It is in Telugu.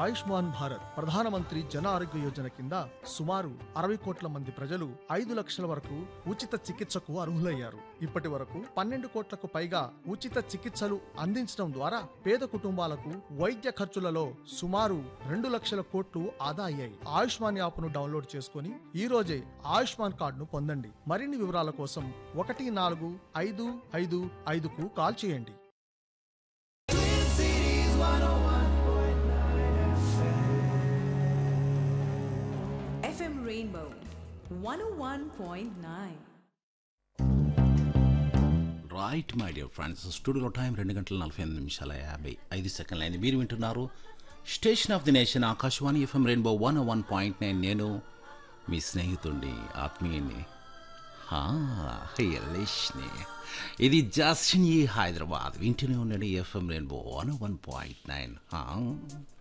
ఆయుష్మాన్ భారత్ ప్రధానమంత్రి జన ఆరోగ్య యోజన కింద సుమారు అరవై కోట్ల మంది ప్రజలు ఐదు లక్షల వరకు ఉచిత చికిత్సకు అర్హులయ్యారు ఇప్పటి వరకు పన్నెండు కోట్లకు పైగా ఉచిత చికిత్సలు అందించడం ద్వారా పేద కుటుంబాలకు వైద్య ఖర్చులలో సుమారు రెండు లక్షల కోట్లు ఆదా అయ్యాయి ఆయుష్మాన్ యాప్ను డౌన్లోడ్ చేసుకుని ఈ రోజే ఆయుష్మాన్ కార్డును పొందండి మరిన్ని వివరాల కోసం ఒకటి నాలుగు ఐదు ఐదు ఐదుకు కాల్ చేయండి FM Rainbow 101.9. Right my dear friends స్టూడియోలో టైం రెండు గంటల నలభై ఎనిమిది నిమిషాల యాభై ఐదు సెకండ్లు అయింది మీరు వింటున్నారు station of the nation Akashvani FM Rainbow one one point nine నేను మీ స్నేహితుడిని ఆత్మీయుని యలేష్ని ఇది జస్ట్ని హైదరాబాద్ వింటూనే ఉండండి FM Rainbow one one point nine